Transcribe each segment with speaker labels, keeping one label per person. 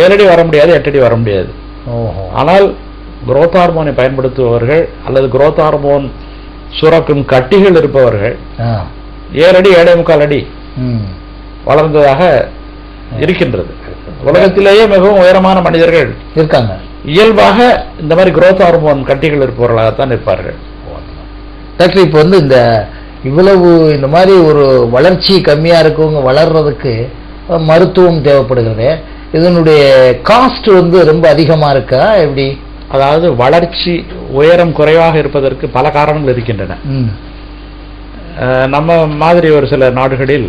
Speaker 1: ஏழடி வர முடியாது எட்டடி வர முடியாது
Speaker 2: ஓஹோ
Speaker 1: ஆனால் growth ஹார்மோனை பயன்படுத்துபவர்கள் அல்லது growth ஹார்மோன் சுரக்கும் கட்டிகள் இருப்பவர்கள்
Speaker 2: ஆ
Speaker 1: ஏழடி ஏழை முக்கால் அடி
Speaker 2: ம்
Speaker 1: வளர்ந்ததாக இருக்கின்றது உலகத்திலேயே மிகவும் உயரமான மனிதர்கள்
Speaker 2: இருக்காங்க
Speaker 1: இயல்பாக இந்த மாதிரி growth ஹார்மோன் கட்டிகள் இருப்பவர்களாகத்தான் இருப்பார்கள்
Speaker 2: டாக்டர் இப்போ வந்து இந்த இவ்வளவு இந்த மாதிரி ஒரு வளர்ச்சி கம்மியா இருக்கவங்க வளர்றதுக்கு அஹ், மருத்துவம் தேவைப்படுகிறது இதனுடைய காஸ்ட் வந்து ரொம்ப அதிகமா இருக்கா எப்படி
Speaker 1: அதாவது வளர்ச்சி உயரம் குறைவாக இருப்பதற்கு பல காரணங்கள் இருக்கின்றன
Speaker 2: ம்
Speaker 1: அஹ், நம்ம மாதிரி ஒரு சில நாடுகளில்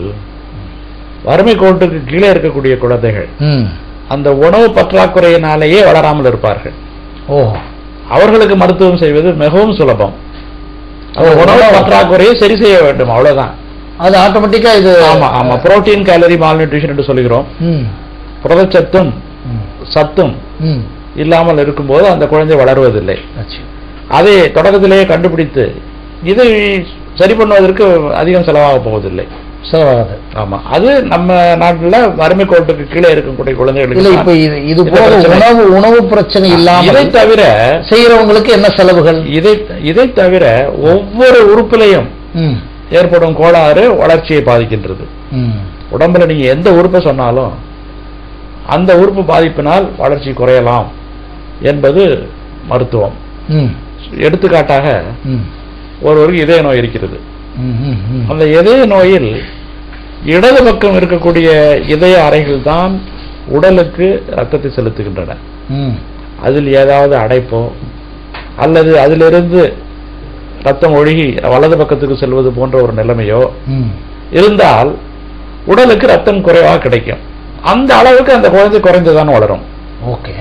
Speaker 1: வறுமை கோட்டுக்கு கீழே இருக்கக்கூடிய குழந்தைகள்
Speaker 2: ம்
Speaker 1: அந்த உணவு பற்றாக்குறையினாலேயே வளராமல் இருப்பார்கள்
Speaker 2: ஓஹோ
Speaker 1: அவர்களுக்கு மருத்துவம் செய்வது மிகவும் சுலபம் அந்த
Speaker 2: ஓ,
Speaker 1: உணவு
Speaker 2: உணவு.
Speaker 1: பற்றாக்குறையை சரி செய்ய வேண்டும் அவ்வளவுதான்
Speaker 2: அது ஆட்டோமேட்டிக்கா இது
Speaker 1: ஆமா ஆமா புரோட்டீன் கேலரி மால்நியூட்ரிஷன் என்று சொல்கிறோம்
Speaker 2: ம்
Speaker 1: புரதச்சத்தும்
Speaker 2: ம்
Speaker 1: சத்தும்
Speaker 2: ம்
Speaker 1: இல்லாமல் இருக்கும்போது அந்த குழந்தை வளருவதில்லை
Speaker 2: ஆச்சு.
Speaker 1: அதை தொடக்கத்திலேயே கண்டுபிடித்து இதை சரி பண்ணுவதற்கு அதிகம் செலவாக போவதில்லை
Speaker 2: செலவாகாது
Speaker 1: ஆமா அது நம்ம நாட்டுல வறுமை கோட்டுக்கு கீழே இருக்கக்கூடிய
Speaker 2: இல்ல
Speaker 1: குழந்தைகளுக்கு
Speaker 2: இப்ப இது இது
Speaker 1: இந்த
Speaker 2: போல
Speaker 1: பிரச்சனை.
Speaker 2: உணவு உணவு பிரச்சனை
Speaker 1: இதை
Speaker 2: இல்லாம
Speaker 1: தவிர
Speaker 2: செய்யறவங்களுக்கு என்ன செலவுகள்
Speaker 1: இதை இதை தவிர ஒவ்வொரு உறுப்பிலையும்
Speaker 2: ம்
Speaker 1: ஏற்படும் கோளாறு வளர்ச்சியை பாதிக்கின்றது
Speaker 2: ம்
Speaker 1: உடம்புல நீங்க எந்த உறுப்பை சொன்னாலும் அந்த உறுப்பு பாதிப்பினால் வளர்ச்சி குறையலாம் என்பது மருத்துவம்
Speaker 2: ம்
Speaker 1: எடுத்துக்காட்டாக
Speaker 2: ம்
Speaker 1: ஒருவருக்கு இதய நோய் இருக்கிறது
Speaker 2: ம் ம் ம்
Speaker 1: அந்த இதய நோயில் இடது பக்கம் இருக்கக்கூடிய இதய அறைகள் தான் உடலுக்கு ரத்தத்தை செலுத்துகின்றன
Speaker 2: ம்
Speaker 1: அதில் ஏதாவது அடைப்போ அல்லது அதிலிருந்து ரத்தம் ஒழுகி வலது பக்கத்துக்கு செல்வது போன்ற ஒரு நிலைமையோ
Speaker 2: ம்
Speaker 1: இருந்தால் உடலுக்கு ரத்தம் குறைவாக கிடைக்கும் அந்த அளவுக்கு அந்த குழந்தை குறைந்துதான் வளரும்
Speaker 2: ஓகே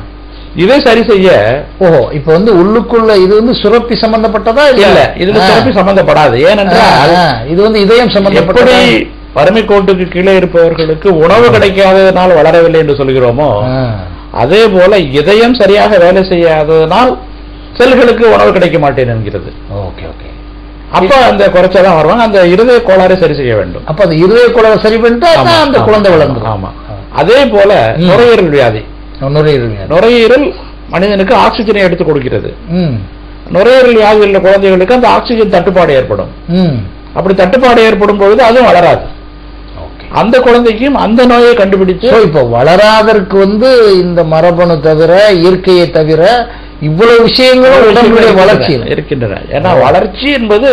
Speaker 1: இதை சரி செய்ய
Speaker 2: ஓஹோ இப்ப வந்து உள்ளுக்குள்ள இது வந்து சுரப்பி சம்பந்தப்பட்டதா
Speaker 1: இல்ல இதுல
Speaker 2: ஆ.
Speaker 1: சிறப்பு சம்பந்தப்படாது ஏனென்றால்
Speaker 2: ஆ, ஆ. இது வந்து இதயம்
Speaker 1: எப்படி
Speaker 2: சம்பந்தப்பட்டதா
Speaker 1: வறுமை கோட்டுக்கு கீழே இருப்பவர்களுக்கு உணவு கிடைக்காததனால் வளரவில்லை என்று சொல்கிறோமோ
Speaker 2: ஆ.
Speaker 1: அதே போல இதயம் சரியாக வேலை செய்யாததனால் செல்களுக்கு உணவு கிடைக்க மாட்டேன் என்கிறது
Speaker 2: ஓகே ஓகே
Speaker 1: அப்ப அந்த குறைச்சாதான் வருவாங்க அந்த இருதய கோளாறை சரி செய்ய வேண்டும்
Speaker 2: அப்ப அந்த இருதய குழந்தை சரி பண்ணிட்டு
Speaker 1: ஆமா,
Speaker 2: அதான் அந்த
Speaker 1: ஆமா,
Speaker 2: குழந்தை வளர்ந்துரும்
Speaker 1: ஆமா அதே போல
Speaker 2: ம்.
Speaker 1: நுரையீரல் வியாதி
Speaker 2: நுரையீரல் வியாதி.
Speaker 1: நுரையீரல் மனிதனுக்கு ஆக்சிஜனை எடுத்து கொடுக்கிறது
Speaker 2: ம்
Speaker 1: நுரையீரல் வியாதி உள்ள குழந்தைகளுக்கு அந்த ஆக்சிஜன் தட்டுப்பாடு ஏற்படும்
Speaker 2: ம்
Speaker 1: அப்படி தட்டுப்பாடு ஏற்படும் பொழுது அதுவும் வளராது
Speaker 2: ஓகே
Speaker 1: அந்த குழந்தைக்கும் அந்த நோயை கண்டுபிடிச்சு
Speaker 2: சோ இப்போ வளராதற்கு வந்து இந்த மரபணு தவிர இயற்கையை தவிர இவ்வளவு விஷயங்களும் உடம்புடைய வளர்ச்சி
Speaker 1: இருக்கின்றன ஏன்னா வளர்ச்சி என்பது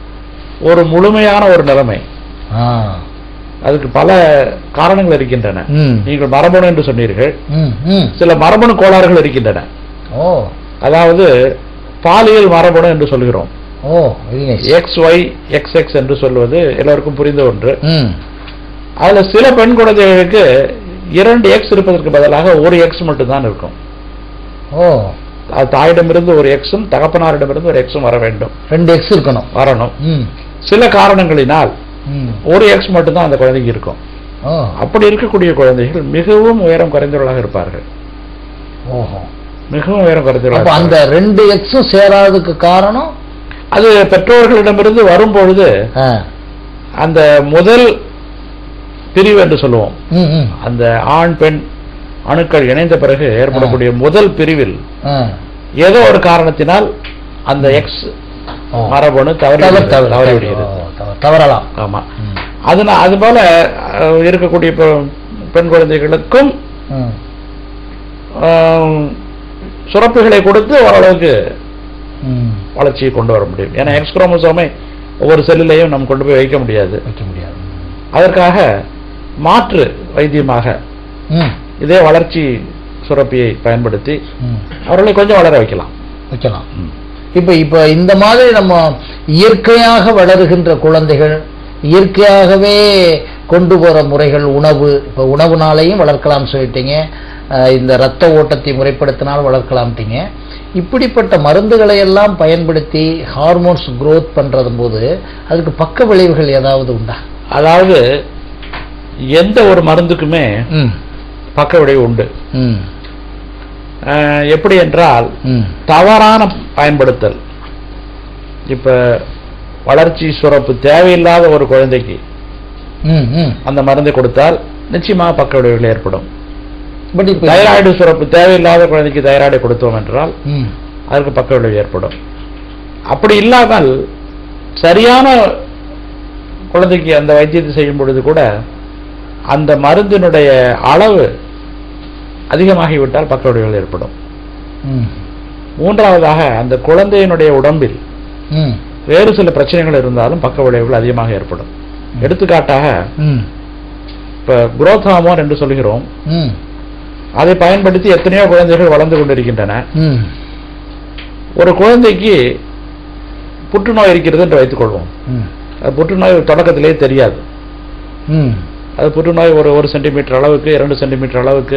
Speaker 1: ஒரு முழுமையான ஒரு நிலைமை
Speaker 2: ஆ.
Speaker 1: அதுக்கு பல காரணங்கள் இருக்கின்றன
Speaker 2: ம்.
Speaker 1: நீங்கள் மரபணு என்று சொன்னீர்கள்
Speaker 2: ம், ம்.
Speaker 1: சில மரபணு கோளாறுகள் இருக்கின்றன
Speaker 2: ஓ
Speaker 1: அதாவது பாலியல் மரபணு என்று சொல்கிறோம்
Speaker 2: oh very nice
Speaker 1: X Y X X என்று சொல்வது எல்லோருக்கும் புரிந்த ஒன்று
Speaker 2: ம்
Speaker 1: அதுல சில பெண் குழந்தைகளுக்கு இரண்டு எக்ஸ் இருப்பதற்கு பதிலாக ஒரு எக்ஸ் மட்டும்தான் இருக்கும்
Speaker 2: ஓ
Speaker 1: அது தாயிடமிருந்து ஒரு எக்ஸும் தகப்பனாரிடமிருந்து ஒரு எக்ஸும் வர வேண்டும்
Speaker 2: ரெண்டு எக்ஸ் இருக்கணும்
Speaker 1: வரணும்
Speaker 2: ம்
Speaker 1: சில காரணங்களினால்
Speaker 2: ம்
Speaker 1: ஒரு எக்ஸ் மட்டும்தான் அந்த குழந்தைக்கு இருக்கும்
Speaker 2: ஓ
Speaker 1: அப்படி இருக்கக்கூடிய குழந்தைகள் மிகவும் உயரம் குறைந்தவர்களாக இருப்பார்கள்
Speaker 2: ஓஹோ
Speaker 1: மிகவும் உயரம்
Speaker 2: அப்ப
Speaker 1: குறைந்தவர்களாக
Speaker 2: அந்த ரெண்டு எக்ஸும் சேராததுக்கு காரணம்
Speaker 1: அது பெற்றோர்களிடமிருந்து வரும்பொழுது
Speaker 2: ஆ.
Speaker 1: அந்த முதல் பிரிவு என்று சொல்லுவோம்
Speaker 2: ம், ம்.
Speaker 1: அந்த ஆண் பெண் அணுக்கள் இணைந்த பிறகு ஏற்படக்கூடிய முதல் பிரிவில்
Speaker 2: ஆ.
Speaker 1: ஏதோ ஒரு காரணத்தினால் அந்த எக்ஸ்
Speaker 2: ஓ.
Speaker 1: மரபணு தவறி
Speaker 2: தவறு,
Speaker 1: விடுகிறது,
Speaker 2: தவறு,
Speaker 1: தவறி
Speaker 2: தவறு.
Speaker 1: விடுகிறது
Speaker 2: ஓ, தவறு. தவறலாம்
Speaker 1: ஆமா
Speaker 2: ம்.
Speaker 1: அதுனா அது போல அஹ், இருக்கக்கூடிய பெ- பெண் குழந்தைகளுக்கும்
Speaker 2: ம்.
Speaker 1: ஆம், சுரப்புகளை கொடுத்து ஓரளவுக்கு
Speaker 2: ம்.
Speaker 1: வளர்ச்சியை கொண்டு வர முடியும் ஏன்னா எக்ஸ் குரோமோசோமை ஒவ்வொரு செல்லிலையும் நம்ம கொண்டு போய் வைக்க முடியாது
Speaker 2: வைக்க முடியாது
Speaker 1: அதற்காக மாற்று வைத்தியமாக
Speaker 2: ம்.
Speaker 1: இதே வளர்ச்சி சுரப்பியை பயன்படுத்தி
Speaker 2: ம்.
Speaker 1: அவர்களை கொஞ்சம் வளர வைக்கலாம்
Speaker 2: வைக்கலாம் இப்ப இப்ப இந்த மாதிரி நம்ம இயற்கையாக வளருகின்ற குழந்தைகள் இயற்கையாகவே கொண்டு போற முறைகள் உணவு இப்ப உணவுனாலையும் வளர்க்கலாம் சொல்லிட்டீங்க அஹ் இந்த ரத்த ஓட்டத்தை முறைப்படுத்தினால் வளர்க்கலாம்ட்டீங்க இப்படிப்பட்ட மருந்துகளை எல்லாம் பயன்படுத்தி ஹார்மோன்ஸ் growth பண்றது போது அதுக்கு பக்க விளைவுகள் ஏதாவது உண்டா
Speaker 1: அதாவது எந்த ஒரு மருந்துக்குமே
Speaker 2: ம்
Speaker 1: பக்க விளைவு உண்டு
Speaker 2: ம்
Speaker 1: அஹ், எப்படி என்றால்
Speaker 2: ம்
Speaker 1: தவறான பயன்படுத்தல் இப்ப வளர்ச்சி சுரப்பு தேவையில்லாத ஒரு குழந்தைக்கு
Speaker 2: ம் ம்
Speaker 1: அந்த மருந்தை கொடுத்தால் நிச்சயமாக பக்க விளைவுகள் ஏற்படும்
Speaker 2: பட் இப்ப
Speaker 1: தைராய்டு சுரப்பு தேவையில்லாத குழந்தைக்கு தைராய்டு கொடுத்தோம் என்றால்
Speaker 2: ம்
Speaker 1: அதற்கு பக்க விளைவு ஏற்படும் அப்படி இல்லாமல் சரியான குழந்தைக்கு அந்த வைத்தியத்தை செய்யும் பொழுது கூட அந்த மருந்தினுடைய அளவு அதிகமாகிவிட்டால் பக்க விளைவுகள் ஏற்படும்
Speaker 2: ம்
Speaker 1: மூன்றாவதாக அந்த குழந்தையினுடைய உடம்பில்
Speaker 2: ம்
Speaker 1: வேறு சில பிரச்சனைகள் இருந்தாலும் பக்க விளைவுகள் அதிகமாக ஏற்படும் எடுத்துக்காட்டாக
Speaker 2: ம்
Speaker 1: இப்ப growth ஹார்மோன் என்று சொல்கிறோம்
Speaker 2: ம்
Speaker 1: அதை பயன்படுத்தி எத்தனையோ குழந்தைகள் வளர்ந்து கொண்டிருக்கின்றன
Speaker 2: ம்
Speaker 1: ஒரு குழந்தைக்கு புற்றுநோய் இருக்கிறது என்று வைத்துக் கொள்வோம்
Speaker 2: ம்
Speaker 1: அது புற்றுநோய் தொடக்கத்திலேயே தெரியாது
Speaker 2: ம்
Speaker 1: அது புற்றுநோய் ஒரு ஒரு சென்டிமீட்டர் அளவுக்கு இரண்டு சென்டிமீட்டர் அளவுக்கு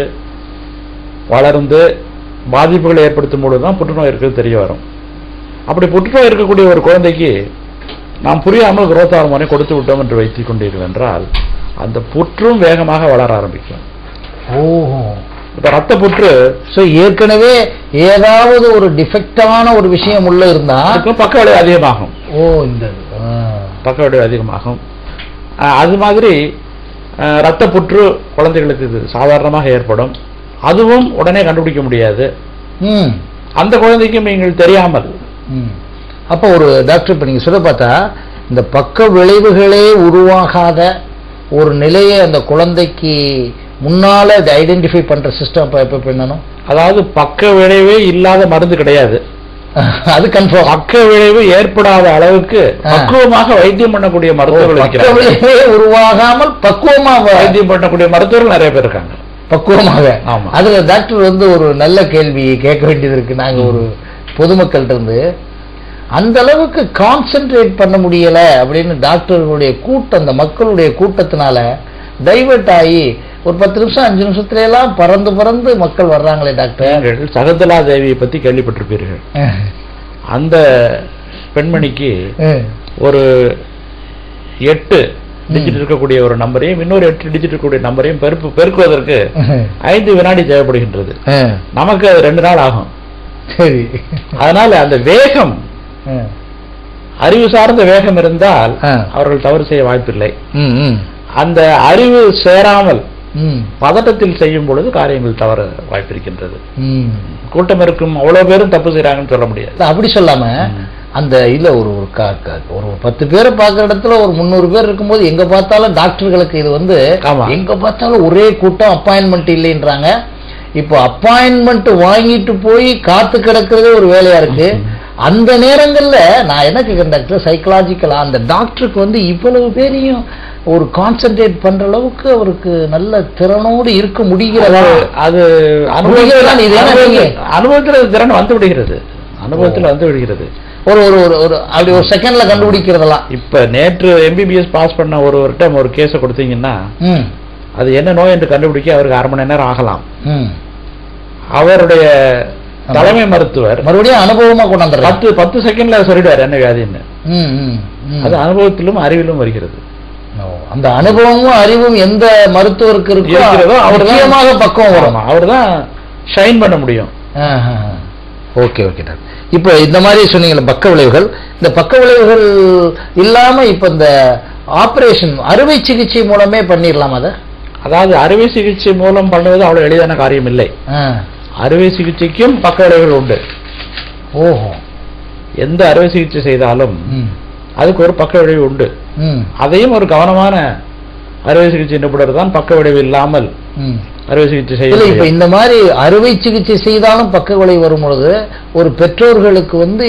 Speaker 1: வளர்ந்து பாதிப்புகளை ஏற்படுத்தும் பொழுது தான் புற்றுநோய் இருக்கிறது தெரிய வரும் அப்படி புற்றுநோய் இருக்கக்கூடிய ஒரு குழந்தைக்கு நாம் புரியாமல் growth ஹார்மோனை கொடுத்து விட்டோம் என்று வைத்துக் கொண்டீர்கள் என்றால் அந்த புற்றும் வேகமாக வளர ஆரம்பிக்கும்
Speaker 2: ஓஹோ
Speaker 1: இப்ப ரத்த புற்று
Speaker 2: சோ ஏற்கனவே ஏதாவது ஒரு டிஃபெக்டான ஒரு விஷயம் உள்ள இருந்தா
Speaker 1: அதுக்கும் பக்க விளைவு அதிகமாகும்
Speaker 2: ஓ இந்த இது. ஆ.
Speaker 1: பக்க விளைவு அதிகமாகும் அஹ் அது மாதிரி அஹ், ரத்த புற்று குழந்தைகளுக்கு இது சாதாரணமாக ஏற்படும் அதுவும் உடனே கண்டுபிடிக்க முடியாது
Speaker 2: ம்
Speaker 1: அந்த குழந்தைக்கும் நீங்கள் தெரியாமல்
Speaker 2: ம். அப்போ ஒரு டாக்டர் இப்ப நீங்க சொல்ல பார்த்தா இந்த பக்க விளைவுகளே உருவாகாத ஒரு நிலையை அந்த குழந்தைக்கு முன்னால இதை ஐடென்டிஃபை பண்ற சிஸ்டம் அப்ப எப்ப பண்ணணும்
Speaker 1: அதாவது பக்க விளைவே இல்லாத மருந்து கிடையாது
Speaker 2: அது கன்ஃபார்ம்
Speaker 1: பக்க விளைவு ஏற்படாத அளவுக்கு
Speaker 2: ஆ.
Speaker 1: பக்குவமாக வைத்தியம் பண்ணக்கூடிய மருத்துவர்கள்
Speaker 2: பக்க
Speaker 1: இருக்கிறார்கள்
Speaker 2: விளைவே உருவாகாமல் பக்குவமாக
Speaker 1: வைத்தியம் பண்ணக்கூடிய மருத்துவர்கள் நிறைய பேர் இருக்காங்க
Speaker 2: பக்குவமாக
Speaker 1: ஆமா.
Speaker 2: அதுல டாக்டர் வந்து ஒரு நல்ல கேள்வி கேட்க வேண்டியது இருக்கு நாங்க ஒரு பொதுமக்கள்கிட்ட இருந்து அந்த அளவுக்கு கான்சென்ட்ரேட் பண்ண முடியல அப்படின்னு டாக்டர்களுடைய கூட்டம் அந்த மக்களுடைய கூட்டத்தினால டைவர்ட் ஆகி ஒரு பத்து நிமிஷம் அஞ்சு நிமிஷத்துல எல்லாம் பறந்து பறந்து மக்கள் வர்றாங்களே டாக்டர்
Speaker 1: நீங்கள் சகந்தலா தேவியை பத்தி கேள்விப்பட்டிருப்பீர்கள் அந்த பெண்மணிக்கு
Speaker 2: அஹ்,
Speaker 1: ஒரு எட்டு டிஜிட் இருக்கக்கூடிய ஒரு நம்பரையும் இன்னொரு எட்டு டிஜிட் இருக்கக்கூடிய நம்பரையும் பெருப்பு பெருக்குவதற்கு
Speaker 2: அஹ்,
Speaker 1: ஐந்து வினாடி தேவைப்படுகின்றது
Speaker 2: அஹ்,
Speaker 1: நமக்கு அது ரெண்டு நாள் ஆகும்
Speaker 2: சரி
Speaker 1: அதனால அந்த வேகம்
Speaker 2: அஹ்,
Speaker 1: அறிவு சார்ந்த வேகம் இருந்தால்
Speaker 2: ஆ.
Speaker 1: அவர்கள் தவறு செய்ய வாய்ப்பில்லை
Speaker 2: ம், ம்,
Speaker 1: அந்த அறிவு சேராமல்
Speaker 2: ம்,
Speaker 1: பதட்டத்தில் செய்யும் பொழுது காரியங்கள் தவற வாய்ப்பிருக்கின்றது
Speaker 2: ம்.
Speaker 1: கூட்டம் இருக்கும் அவ்வளவு பேரும் தப்பு செய்றாங்கன்னு சொல்ல முடியாது
Speaker 2: இல்ல, அப்படி சொல்லாம அந்த இல்ல ஒரு ஒரு க- க- ஒரு பத்து பேரை பார்க்குற இடத்துல ஒரு முந்நூறு பேர் இருக்கும்போது எங்க பார்த்தாலும் டாக்டர்களுக்கு இது வந்து
Speaker 1: ஆமா.
Speaker 2: எங்க பார்த்தாலும் ஒரே கூட்டம் அப்பாயின்மெண்ட் இல்லைன்றாங்க இப்போ அப்பாயின்மெண்ட் வாங்கிட்டு போய் காத்து கிடக்கிறதே ஒரு வேலையா இருக்கு அந்த நேரங்கள்ல நான் என்ன கேட்கிறேன் டாக்டர் சைக்கலாஜிக்கலா அந்த டாக்டருக்கு வந்து இவ்வளவு பேரையும் ஒரு கான்சென்ட்ரேட் பண்ற அளவுக்கு அவருக்கு நல்ல திறனோடு இருக்க முடிகிறதா
Speaker 1: அது
Speaker 2: முடிகிறதா? இது என்ன நீங்க?
Speaker 1: அனுபவத்தில் அனுபவத்தில் அது திறன் வந்து விடுகிறது அனுபவத்தில் வந்து விடுகிறது
Speaker 2: ஒரு ஒரு ஒரு ஒரு அப்படி ஒரு செகண்ட்ல கண்டுபிடிக்கிறதெல்லாம்
Speaker 1: இப்ப நேற்று எம்பிபிஎஸ் பாஸ் பண்ண ஒருவர்கிட்ட ஒரு கேஸை கொடுத்தீங்கன்னா
Speaker 2: ம்
Speaker 1: அது என்ன நோய் என்று கண்டுபிடிக்க அவருக்கு அரை மணி நேரம் ஆகலாம்
Speaker 2: ம்
Speaker 1: அவருடைய தலைமை மருத்துவர்
Speaker 2: மறுபடியும் அனுபவமா கொண்டாந்துடுறேன்
Speaker 1: பத்து பத்து செகண்ட்ல சொல்லிடுவார் என்ன வியாதின்னு
Speaker 2: ம், ம், ம்.
Speaker 1: அது அனுபவத்திலும் அறிவிலும் வருகிறது
Speaker 2: ஓ, அந்த அனுபவமும் அறிவும் எந்த மருத்துவருக்கு இருக்கோ
Speaker 1: இருக்கிறதோ அவர்
Speaker 2: நிச்சயமாக பக்குவம் வரும்
Speaker 1: அவர் தான் ஷைன் பண்ண முடியும்
Speaker 2: ஓகே ஓகே டாக்டர் இப்போ இந்த மாதிரி சொன்னீங்கல்ல பக்க விளைவுகள் இந்த பக்க விளைவுகள் இல்லாம இப்ப இந்த ஆபரேஷன் அறுவை சிகிச்சை மூலமே பண்ணிடலாம் அதை
Speaker 1: அதாவது அறுவை சிகிச்சை மூலம் பண்ணுவது அவ்வளவு எளிதான காரியம் இல்லை
Speaker 2: ஆ.
Speaker 1: அறுவை சிகிச்சைக்கும் பக்க விளைவுகள் உண்டு
Speaker 2: ஓஹோ
Speaker 1: எந்த அறுவை சிகிச்சை செய்தாலும்
Speaker 2: ம்,
Speaker 1: அதுக்கு ஒரு பக்க விளைவு உண்டு
Speaker 2: ம்,
Speaker 1: அதையும் ஒரு கவனமான அறுவை சிகிச்சை நிபுணர் தான் பக்க விளைவு இல்லாமல்
Speaker 2: ம்.
Speaker 1: அறுவை சிகிச்சை செய்ய
Speaker 2: இல்ல இப்ப
Speaker 1: முடியும்.
Speaker 2: இந்த மாதிரி அறுவை சிகிச்சை செய்தாலும் பக்க விளைவு வரும் பொழுது ஒரு பெற்றோர்களுக்கு வந்து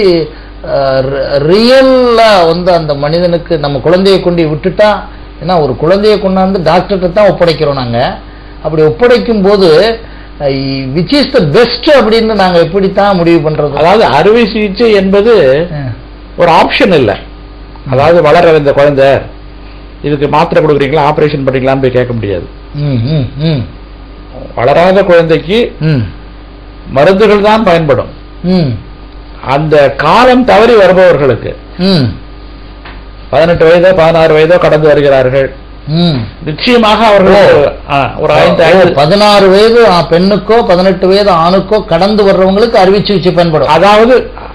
Speaker 2: ரியல்லா வந்து அந்த மனிதனுக்கு நம்ம குழந்தையை கொண்டு விட்டுட்டா ஏன்னா ஒரு குழந்தையை கொண்டாந்து டாக்டர்கிட்ட தான் ஒப்படைக்கிறோம் நாங்க அப்படி ஒப்படைக்கும் போது விச் இஸ் த பெஸ்ட் அப்படின்னு நாங்க எப்படித்தான் முடிவு பண்றது
Speaker 1: அதாவது அறுவை சிகிச்சை என்பது
Speaker 2: ம்,
Speaker 1: ஒரு ஆப்ஷன் இல்ல அதாவது வளர இந்த குழந்தை இதுக்கு மாத்திரை கொடுக்குறீங்களா ஆபரேஷன் பண்றீங்களான்னு போய் கேட்க முடியாது
Speaker 2: ம், ம், ம்,
Speaker 1: வளராத குழந்தைக்கு
Speaker 2: ம்,
Speaker 1: மருந்துகள் தான் பயன்படும்
Speaker 2: ம்,
Speaker 1: அந்த காலம் தவறி வருபவர்களுக்கு
Speaker 2: ம்,
Speaker 1: பதினெட்டு வயதோ பதினாறு வயதோ கடந்து வருகிறார்கள்
Speaker 2: ம்.
Speaker 1: நிச்சயமாக அவர்கள் ஆ, ஒரு ஐந்து
Speaker 2: ஓ,
Speaker 1: ஐந்து
Speaker 2: பதினாறு வயது ஆ, பெண்ணுக்கோ பதினெட்டு வயது ஆணுக்கோ கடந்து வர்றவங்களுக்கு அறுவை சிகிச்சை பயன்படும்
Speaker 1: அதாவது